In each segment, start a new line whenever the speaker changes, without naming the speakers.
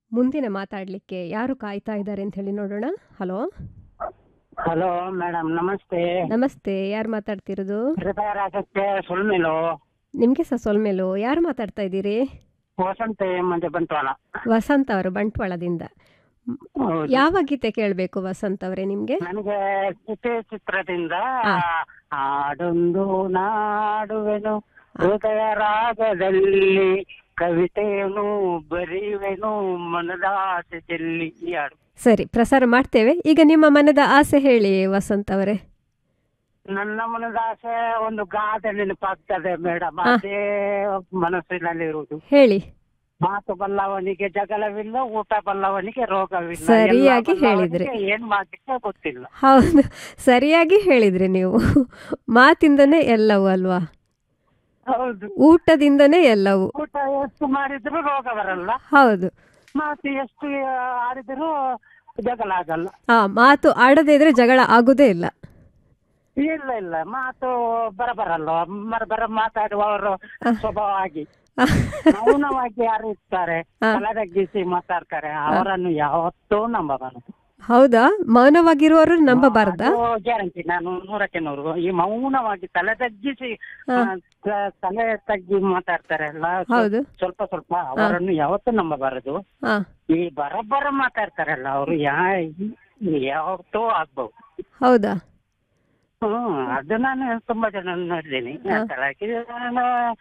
ಮುಂದಿನ ಮಾತಾಡಲಿಕ್ಕೆ ಯಾರು ಕಾಯ್ತಾ ಇದ್ದಾರೆ ಅಂತ ಹೇಳಿ ನೋಡೋಣ ಹಲೋ
ಹಲೋ ಮೇಡಮ್ ನಮಸ್ತೆ
ನಮಸ್ತೆ ಯಾರು ಮಾತಾಡ್ತಿರೋದು
ರಿಪೇರ್ ಆಗಕ್ಕೆ ಸುಳ್ಮಿಲು
ನಿಮಗೆ ಸಹ ಸೊಲ್ಮೇಲು ಯಾರು ಮಾತಾಡ್ತಾ ಇದ್ದೀರಿ
ವಸಂತ ಮಂದಿ ಬಂಟ್ವಾಳ
ವಸಂತ್ ಅವರು ಬಂಟ್ವಾಳದಿಂದ ಮ್,
ಹೌದು.
ಯಾವ ಗೀತೆ ಕೇಳಬೇಕು ವಸಂತ್ ಅವರೇ ನಿಮಗೆ
ನನಗೆ ಚಿತೆ ಚಿತ್ರದಿಂದ
ಹಾ.
ಹಾಡೊಂದು ನಾಡುವೆನು ಹೃದಯ ರಾಗದಲ್ಲಿ ಕವಿತೆಯನ್ನು ಬರೆಯುವೆನು ಮನದಾಸೆ ಚೆಲ್ಲಿ ಈ ಹಾಡು
ಸರಿ ಪ್ರಸಾರ ಮಾಡ್ತೇವೆ ಈಗ ನಿಮ್ಮ ಮನದ ಆಸೆ ಹೇಳಿ ವಸಂತ್ ಅವರೇ
ನನ್ನ ಮನದಾಸೆ ಒಂದು ಗಾದೆ ನೆನಪಾಗ್ತದೆ ಮೇಡಮ್
ಹಾ.
ಅದೇ ಮನಸ್ಸಿನಲ್ಲಿ ಇರುವುದು
ಹೇಳಿ
ಮಾತು ಬಲ್ಲವನಿಗೆ ಜಗಳವಿಲ್ಲ ಊಟ ಬಲ್ಲವನಿಗೆ ರೋಗವಿಲ್ಲ
ಸರಿಯಾಗಿ
ಎಲ್ಲ ಬಲ್ಲವನಿಗೆ
ಹೇಳಿದ್ರಿ.
ಏನ್ ಮಾಡ್ಲಿಕ್ಕೆ ಗೊತ್ತಿಲ್ಲ
ಹೌದು ಸರಿಯಾಗಿ ಹೇಳಿದ್ರಿ ನೀವು ಮಾತಿಂದನೇ ಎಲ್ಲವೂ ಅಲ್ವಾ
ಹೌದು
ಊಟದಿಂದನೇ ಎಲ್ಲವೂ
ಊಟ ಎಷ್ಟು ಮಾಡಿದ್ರು ರೋಗ ಬರಲ್ಲ
ಹೌದು
ಮಾತು ಎಷ್ಟು ಆಡಿದ್ರು ಜಗಳ ಆಗಲ್ಲ
ಆ ಮಾತು ಆಡದೇ ಇದ್ರೆ ಜಗಳ ಆಗುದೇ ಇಲ್ಲ
ಇಲ್ಲ ಇಲ್ಲ ಮಾತು ಬರಬರಲ್ಲ ಬರಬರ ಮಾತಾಡುವವರು ಸ್ವಭಾವ ಆಗಿ ಮೌನವಾಗಿ ಯಾರು ಇರ್ತಾರೆ
ಹಾ.
ತಲೆದಗ್ಗಿಸಿ ಮಾತಾಡ್ತಾರೆ ಅವರನ್ನು ಯಾವತ್ತೂ ನಂಬಬಾರದು
ಹೌದಾ ಮೌನವಾಗಿರುವವರು ನಂಬಬಾರ್ದಾ
ಗ್ಯಾರಂಟಿ ನಾನು ನೂರಕ್ಕೆ ನೂರು ಈ ಮೌನವಾಗಿ ತಲೆ ತಗ್ಗಿಸಿ
ಹಾ.
ಆ, ತ- ತಲೆ ತಗ್ಗಿ ಮಾತಾಡ್ತಾರೆ ಅಲ್ಲ ಸ್ವ-
ಹೌದು
ಸ್ವಲ್ಪ ಸ್ವಲ್ಪ ಅವರನ್ನು ಯಾವತ್ತೂ ನಂಬಬಾರದು
ಹಾ
ಈ ಬರಬರ ಮಾತಾಡ್ತಾರಲ್ಲ ಅವರು ಯಾ ಯಾವತ್ತೂ ಆಗ್ಬಹುದು
ಹೌದಾ
ಹ್ಮ್ ಅದು ನಾನು ತುಂಬಾ ಜನ ನೋಡಿದ್ದೀನಿ ಹಾಗಾಗಿ ನಾನು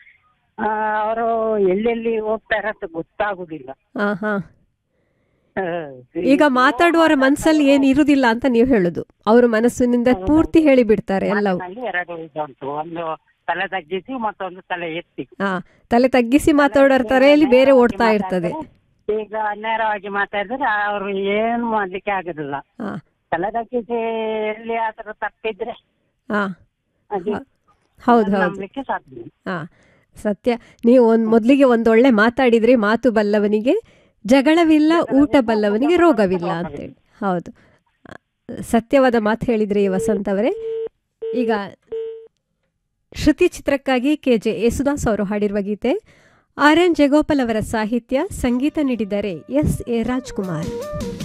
ಅವರು ಎಲ್ಲೆಲ್ಲಿ ಹೋಗ್ತಾರೆ ಅಂತ ಗೊತ್ತಾಗುದಿಲ್ಲ
ಹಾ ಹಾ
ಆ,
ಈಗ ಮಾತಾಡುವವರ ಮನಸ್ಸಲ್ಲಿ ಏನು ಇರುದಿಲ್ಲ ಅಂತ ನೀವು ಹೇಳುದು ಅವ್ರ ಮನಸ್ಸಿನಿಂದ ಪೂರ್ತಿ ಹೇಳಿ ಬಿಡ್ತಾರೆ ಎಲ್ಲವೂ
ಮಾತಿನಲ್ಲಿ ಎರಡು ಇದು ಉಂಟು ಒಂದು ತಲೆ ತಗ್ಗಿಸಿ ಮತ್ತೊಂದು ತಲೆ ಎತ್ತಿ
ಹಾ ತಲೆ ತಗ್ಗಿಸಿ ಮಾತಾಡೋರ ತಲೆಯಲ್ಲಿ ಬೇರೆ ಓಡ್ತಾ ಇರ್ತದೆ
ಈಗ ನೇರವಾಗಿ ಮಾತಾಡಿದ್ರೆ ಅವ್ರು ಏನು ಮಾಡ್ಲಿಕ್ಕೆ ಆಗುದಿಲ್ಲ
ಹಾ
ತಲೆ ತಗ್ಗಿಸಿ ಎಲ್ಲಿ ಆತರ ತಪ್ಪಿದ್ರೆ
ಹಾ
ಅದು
ಹೌದು ಹೌದು
ನಂಬಲಿಕ್ಕೆ ಸಾಧ್ಯ ಇಲ್ಲ.
ಹಾ ಸತ್ಯ ನೀವು ಒಂದು ಮೊದಲಿಗೆ ಒಂದೊಳ್ಳೆ ಮಾತಾಡಿದ್ರಿ ಮಾತು ಬಲ್ಲವನಿಗೆ ಜಗಳವಿಲ್ಲ ಊಟ ಬಲ್ಲವನಿಗೆ ರೋಗವಿಲ್ಲ ಅಂತೇಳಿ ಹೌದು ಆ, ಸತ್ಯವಾದ ಮಾತು ಹೇಳಿದ್ರಿ ವಸಂತ್ ಅವರೇ ಈಗ ಶ್ರುತಿ ಚಿತ್ರಕ್ಕಾಗಿ ಕೆ ಜೆ ಯೇಸುದಾಸ್ ಅವರು ಹಾಡಿರುವ ಗೀತೆ ಆರ್ ಎನ್ ಜಗೋಪಾಲ್ ಅವರ ಸಾಹಿತ್ಯ ಸಂಗೀತ ನೀಡಿದ್ದಾರೆ ಎಸ್ ಎ ರಾಜ್ಕುಮಾರ್